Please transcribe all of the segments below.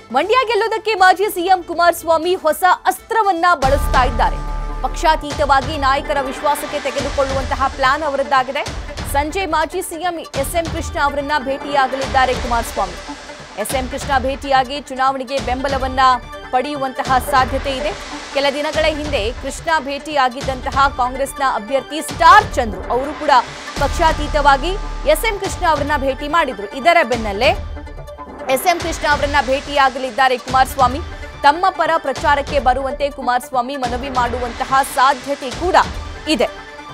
ಮಂಡ್ಯ ಗೆಲ್ಲೋದಕ್ಕೆ ಮಾಜಿ ಸಿಎಂ ಕುಮಾರಸ್ವಾಮಿ ಹೊಸ ಅಸ್ತ್ರವನ್ನ ಬಳಸ್ತಾ ಇದ್ದಾರೆ ಪಕ್ಷಾತೀತವಾಗಿ ನಾಯಕರ ವಿಶ್ವಾಸಕ್ಕೆ ತೆಗೆದುಕೊಳ್ಳುವಂತಹ ಪ್ಲಾನ್ ಅವರದ್ದಾಗಿದೆ ಸಂಜೆ ಮಾಜಿ ಸಿಎಂ ಎಸ್ಎಂ ಕೃಷ್ಣ ಅವರನ್ನ ಭೇಟಿಯಾಗಲಿದ್ದಾರೆ ಕುಮಾರಸ್ವಾಮಿ ಎಸ್ಎಂ ಕೃಷ್ಣ ಭೇಟಿಯಾಗಿ ಚುನಾವಣೆಗೆ ಬೆಂಬಲವನ್ನ ಪಡೆಯುವಂತಹ ಸಾಧ್ಯತೆ ಇದೆ ಕೆಲ ದಿನಗಳ ಹಿಂದೆ ಕೃಷ್ಣ ಭೇಟಿಯಾಗಿದ್ದಂತಹ ಕಾಂಗ್ರೆಸ್ನ ಅಭ್ಯರ್ಥಿ ಸ್ಟಾರ್ ಚಂದ್ರು ಅವರು ಕೂಡ ಪಕ್ಷಾತೀತವಾಗಿ ಎಸ್ಎಂ ಕೃಷ್ಣ ಅವರನ್ನ ಭೇಟಿ ಮಾಡಿದ್ರು ಇದರ ಬೆನ್ನಲ್ಲೇ ಎಸ್ಎಂ ಕೃಷ್ಣ ಅವರನ್ನ ಭೇಟಿಯಾಗಲಿದ್ದಾರೆ ಕುಮಾರಸ್ವಾಮಿ ತಮ್ಮ ಪರ ಪ್ರಚಾರಕ್ಕೆ ಬರುವಂತೆ ಕುಮಾರಸ್ವಾಮಿ ಮನವಿ ಮಾಡುವಂತಹ ಸಾಧ್ಯತೆ ಕೂಡ ಇದೆ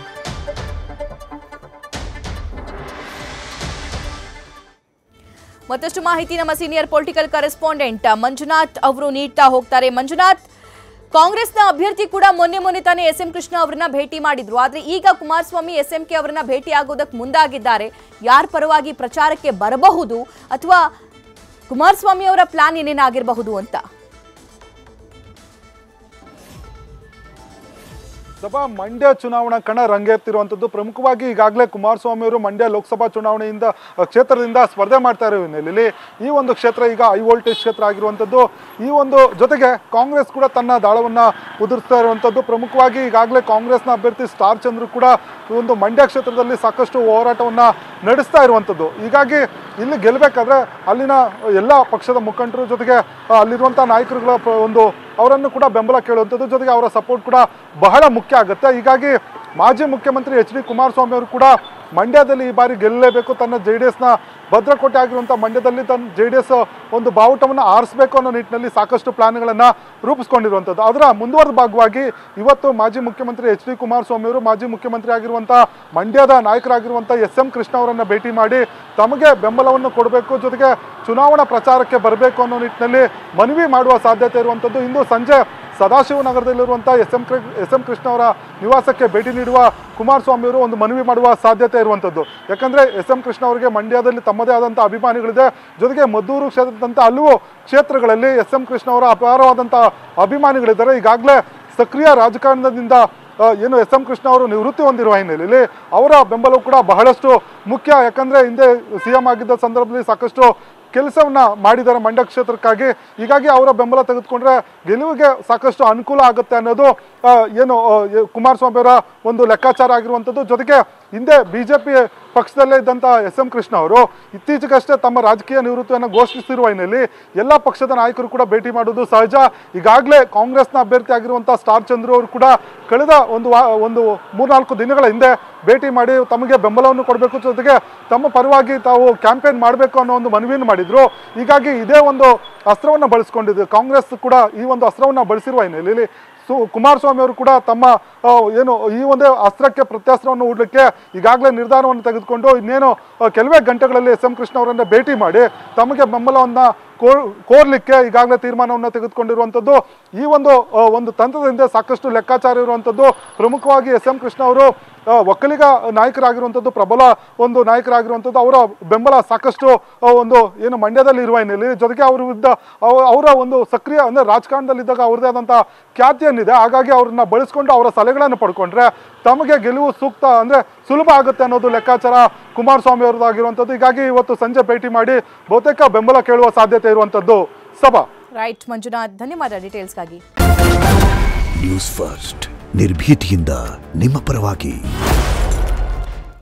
ಮತ್ತಷ್ಟು ಮಾಹಿತಿ ನಮ್ಮ ಸೀನಿಯರ್ ಪೊಲಿಟಿಕಲ್ ಕರೆಸ್ಪಾಂಡೆಂಟ್ ಮಂಜುನಾಥ್ ಅವರು ನೀಡ್ತಾ ಹೋಗ್ತಾರೆ ಮಂಜುನಾಥ್ ಕಾಂಗ್ರೆಸ್ನ ಅಭ್ಯರ್ಥಿ ಕೂಡ ಮೊನ್ನೆ ಮೊನ್ನೆ ತಾನೇ ಎಸ್ ಎಂ ಕೃಷ್ಣ ಅವರನ್ನ ಭೇಟಿ ಮಾಡಿದ್ರು ಆದ್ರೆ ಈಗ ಕುಮಾರಸ್ವಾಮಿ ಎಸ್ ಎಂ ಕೆ ಅವರನ್ನ ಭೇಟಿ ಆಗೋದಕ್ಕೆ ಮುಂದಾಗಿದ್ದಾರೆ ಯಾರ ಪರವಾಗಿ ಪ್ರಚಾರಕ್ಕೆ ಬರಬಹುದು ಅಥವಾ ಕುಮಾರಸ್ವಾಮಿ ಅವರ ಪ್ಲಾನ್ ಏನೇನಾಗಿರಬಹುದು ಅಂತ ಸಭಾ ಮಂಡ್ಯ ಚುನಾವಣಾ ಕಣ ರಂಗೇರ್ತಿರುವಂಥದ್ದು ಪ್ರಮುಖವಾಗಿ ಈಗಾಗಲೇ ಕುಮಾರಸ್ವಾಮಿ ಅವರು ಮಂಡ್ಯ ಲೋಕಸಭಾ ಚುನಾವಣೆಯಿಂದ ಅ, ಕ್ಷೇತ್ರದಿಂದ ಸ್ಪರ್ಧೆ ಮಾಡ್ತಾ ಇರೋ ಹಿನ್ನೆಲೆಯಲ್ಲಿ ಈ ಒಂದು ಕ್ಷೇತ್ರ ಈಗ ಹೈ ವೋಲ್ಟೇಜ್ ಕ್ಷೇತ್ರ ಆಗಿರುವಂಥದ್ದು ಈ ಒಂದು ಜೊತೆಗೆ ಕಾಂಗ್ರೆಸ್ ಕೂಡ ತನ್ನ ದಾಳವನ್ನು ಉದುರಿಸ್ತಾ ಇರುವಂಥದ್ದು ಪ್ರಮುಖವಾಗಿ ಈಗಾಗಲೇ ಕಾಂಗ್ರೆಸ್ನ ಅಭ್ಯರ್ಥಿ ಸ್ಟಾರ್ ಚಂದ್ರು ಕೂಡ ಈ ಒಂದು ಮಂಡ್ಯ ಕ್ಷೇತ್ರದಲ್ಲಿ ಸಾಕಷ್ಟು ಹೋರಾಟವನ್ನು ನಡೆಸ್ತಾ ಇರುವಂಥದ್ದು ಹೀಗಾಗಿ ಇಲ್ಲಿ ಗೆಲ್ಲಬೇಕಾದ್ರೆ ಅಲ್ಲಿನ ಎಲ್ಲ ಪಕ್ಷದ ಮುಖಂಡರು ಜೊತೆಗೆ ಆ, ಅಲ್ಲಿರುವಂಥ ನಾಯಕರುಗಳ ಪ್ರ- ಒಂದು ಅವರನ್ನು ಕೂಡ ಬೆಂಬಲ ಕೇಳುವಂಥದ್ದು ಜೊತೆಗೆ ಅವರ ಸಪೋರ್ಟ್ ಕೂಡ ಬಹಳ ಮುಖ್ಯ ಆಗುತ್ತೆ ಹೀಗಾಗಿ ಮಾಜಿ ಮುಖ್ಯಮಂತ್ರಿ ಎಚ್ ಡಿ ಕುಮಾರಸ್ವಾಮಿ ಅವರು ಕೂಡ ಮಂಡ್ಯದಲ್ಲಿ ಈ ಬಾರಿ ಗೆಲ್ಲಲೇಬೇಕು ತನ್ನ ಜೆ ಡಿ ಎಸ್ನ ಭದ್ರಕೋಟೆ ಆಗಿರುವಂಥ ಮಂಡ್ಯದಲ್ಲಿ ತನ್ನ ಜೆ ಡಿ ಎಸ್ ಒಂದು ಬಾವುಟವನ್ನು ಆರಿಸಬೇಕು ಅನ್ನೋ ನಿಟ್ಟಿನಲ್ಲಿ ಸಾಕಷ್ಟು ಪ್ಲಾನ್ಗಳನ್ನು ರೂಪಿಸ್ಕೊಂಡಿರುವಂಥದ್ದು ಅದರ ಮುಂದುವರೆದ ಭಾಗವಾಗಿ ಇವತ್ತು ಮಾಜಿ ಮುಖ್ಯಮಂತ್ರಿ ಎಚ್ ಡಿ ಕುಮಾರಸ್ವಾಮಿ ಅವರು ಮಾಜಿ ಮುಖ್ಯಮಂತ್ರಿ ಆಗಿರುವಂಥ ಮಂಡ್ಯದ ನಾಯಕರಾಗಿರುವಂಥ ಎಸ್ ಎಂ ಕೃಷ್ಣ ಅವರನ್ನು ಭೇಟಿ ಮಾಡಿ ತಮಗೆ ಬೆಂಬಲವನ್ನು ಕೊಡಬೇಕು ಜೊತೆಗೆ ಚುನಾವಣಾ ಪ್ರಚಾರಕ್ಕೆ ಬರಬೇಕು ಅನ್ನೋ ನಿಟ್ಟಿನಲ್ಲಿ ಮನವಿ ಮಾಡುವ ಸಾಧ್ಯತೆ ಇರುವಂಥದ್ದು ಇಂದು ಸಂಜೆ ಸದಾಶಿವನಗರದಲ್ಲಿರುವಂಥ S M S M Krishna ಅವರ ನಿವಾಸಕ್ಕೆ ಭೇಟಿ ನೀಡುವ ಕುಮಾರಸ್ವಾಮಿ ಅವರು ಒಂದು ಮನವಿ ಮಾಡುವ ಸಾಧ್ಯತೆ ಇರುವಂಥದ್ದು ಯಾಕಂದರೆ ಎಸ್ ಎಂ ಕೃಷ್ಣ ಅವರಿಗೆ ಮಂಡ್ಯದಲ್ಲಿ ತಮ್ಮದೇ ಆದಂಥ ಅಭಿಮಾನಿಗಳಿದೆ ಜೊತೆಗೆ ಮದ್ದೂರು ಕ್ಷೇತ್ರದಂಥ ಹಲವು ಕ್ಷೇತ್ರಗಳಲ್ಲಿ ಎಸ್ ಎಂ ಕೃಷ್ಣ ಅವರ ಅಪಾರವಾದಂಥ ಅಭಿಮಾನಿಗಳಿದ್ದಾರೆ ಈಗಾಗಲೇ ಸಕ್ರಿಯ ರಾಜಕಾರಣದಿಂದ ಆ, ಏನು ಎಸ್ ಎಂ ಕೃಷ್ಣ ಅವರು ನಿವೃತ್ತಿ ಹೊಂದಿರುವ ಹಿನ್ನೆಲೆಯಲ್ಲಿ ಅವರ ಬೆಂಬಲವು ಕೂಡ ಬಹಳಷ್ಟು ಮುಖ್ಯ ಯಾಕಂದರೆ ಹಿಂದೆ ಸಿ ಎಂ ಆಗಿದ್ದ ಸಂದರ್ಭದಲ್ಲಿ ಸಾಕಷ್ಟು ಕೆಲಸವನ್ನ ಮಾಡಿದ್ದಾರೆ ಮಂಡ್ಯ ಕ್ಷೇತ್ರಕ್ಕಾಗಿ ಹೀಗಾಗಿ ಅವರ ಬೆಂಬಲ ತೆಗೆದುಕೊಂಡ್ರೆ ಗೆಲುವಿಗೆ ಸಾಕಷ್ಟು ಅನುಕೂಲ ಆಗುತ್ತೆ ಅನ್ನೋದು ಆ, ಏನು ಆ, ಎ- ಕುಮಾರಸ್ವಾಮಿ ಅವರ ಒಂದು ಲೆಕ್ಕಾಚಾರ ಆಗಿರುವಂಥದ್ದು ಜೊತೆಗೆ ಹಿಂದೆ ಬಿ ಜೆ ಪಿ ಪಕ್ಷದಲ್ಲೇ ಇದ್ದಂಥ ಎಸ್ ಎಂ ಕೃಷ್ಣ ಅವರು ಇತ್ತೀಚೆಗಷ್ಟೇ ತಮ್ಮ ರಾಜಕೀಯ ನಿವೃತ್ತಿಯನ್ನು ಘೋಷಿಸಿರುವ ಹಿನ್ನೆಲೆಯಲ್ಲಿ ಎಲ್ಲ ಪಕ್ಷದ ನಾಯಕರು ಕೂಡ ಭೇಟಿ ಮಾಡೋದು ಸಹಜ ಈಗಾಗಲೇ ಕಾಂಗ್ರೆಸ್ನ ಅಭ್ಯರ್ಥಿ ಆಗಿರುವಂಥ ಸ್ಟಾರ್ ಚಂದ್ರು ಅವರು ಕೂಡ ಕಳೆದ ಒಂದು ವಾ ಒಂದು ಮೂರ್ನಾಲ್ಕು ದಿನಗಳ ಹಿಂದೆ ಭೇಟಿ ಮಾಡಿ ತಮಗೆ ಬೆಂಬಲವನ್ನು ಕೊಡಬೇಕು ಜೊತೆಗೆ ತಮ್ಮ ಪರವಾಗಿ ತಾವು ಕ್ಯಾಂಪೇನ್ ಮಾಡಬೇಕು ಅನ್ನೋ ಒಂದು ಮನವಿಯನ್ನು ಮಾಡಿದ್ರು ಹೀಗಾಗಿ ಇದೇ ಒಂದು ಅಸ್ತ್ರವನ್ನು ಬಳಸ್ಕೊಂಡಿದ್ದು ಕಾಂಗ್ರೆಸ್ ಕೂಡ ಈ ಒಂದು ಅಸ್ತ್ರವನ್ನು ಬಳಸಿರುವ ಹಿನ್ನೆಲೆಯಲ್ಲಿ ಸು ಕುಮಾರಸ್ವಾಮಿ ಅವರು ಕೂಡ ತಮ್ಮ ಆ, ಏನು ಈ ಒಂದು ಅಸ್ತ್ರಕ್ಕೆ ಪ್ರತ್ಯಾಸ್ತ್ರವನ್ನು ಹೂಡಲಿಕ್ಕೆ ಈಗಾಗಲೇ ನಿರ್ಧಾರವನ್ನು ತೆಗೆದುಕೊಂಡು ಇನ್ನೇನು ಆ, ಕೆಲವೇ ಗಂಟೆಗಳಲ್ಲಿ ಎಸ್ ಎಂ ಕೃಷ್ಣ ಅವರನ್ನ ಭೇಟಿ ಮಾಡಿ ತಮಗೆ ಬೆಂಬಲವನ್ನು ಕೋರ್ ಕೋರ್ಲಿಕ್ಕೆ ಈಗಾಗಲೇ ತೀರ್ಮಾನವನ್ನು ತೆಗೆದುಕೊಂಡಿರುವಂಥದ್ದು ಈ ಒಂದು ಆ, ಒಂದು ತಂತ್ರದ ಹಿಂದೆ ಸಾಕಷ್ಟು ಲೆಕ್ಕಾಚಾರ ಇರುವಂಥದ್ದು ಪ್ರಮುಖವಾಗಿ ಎಸ್ ಎಂ ಕೃಷ್ಣ ಅವರು ಆ, ಒಕ್ಕಲಿಗ ನಾಯಕರಾಗಿರುವಂಥದ್ದು ಪ್ರಬಲ ಒಂದು ನಾಯಕರಾಗಿರುವಂಥದ್ದು ಅವರ ಬೆಂಬಲ ಸಾಕಷ್ಟು ಆ, ಒಂದು ಏನು ಮಂಡ್ಯದಲ್ಲಿ ಇರುವ ಹಿನ್ನೆಲೆಯಲ್ಲಿ ಜೊತೆಗೆ ಅವರ ವಿರುದ್ಧ ಅವ- ಅವರ ಒಂದು ಸಕ್ರಿಯ ಅಂದರೆ ರಾಜಕಾರಣದಲ್ಲಿದ್ದಾಗ ಅವ್ರದ್ದೇ ಆದಂಥ ಖ್ಯಾತಿ ಏನಿದೆ ಹಾಗಾಗಿ ಅವ್ರನ್ನ ಬಳಸ್ಕೊಂಡು ಅವರ ಸಲಹೆಗಳನ್ನು ಪಡ್ಕೊಂಡ್ರೆ ತಮಗೆ ಗೆಲುವು ಸೂಕ್ತ ಅಂದರೆ ಸುಲಭ ಆಗುತ್ತೆ ಅನ್ನೋದು ಲೆಕ್ಕಾಚಾರ ಕುಮಾರಸ್ವಾಮಿ ಅವರದಾಗಿರುವಂಥದ್ದು ಹೀಗಾಗಿ ಇವತ್ತು ಸಂಜೆ ಭೇಟಿ ಮಾಡಿ ಬಹುತೇಕ ಬೆಂಬಲ ಕೇಳುವ ಸಾಧ್ಯತೆ ಇರುವಂಥದ್ದು ಸಭಾ ರೈಟ್ ಮಂಜುನಾಥ್ ಧನ್ಯವಾದ ಡೀಟೇಲ್ಸ್ಗಾಗಿ ನ್ಯೂಸ್ ಫಸ್ಟ್ ನಿರ್ಭೀತಿಯಿಂದ ನಿಮ್ಮ ಪರವಾಗಿ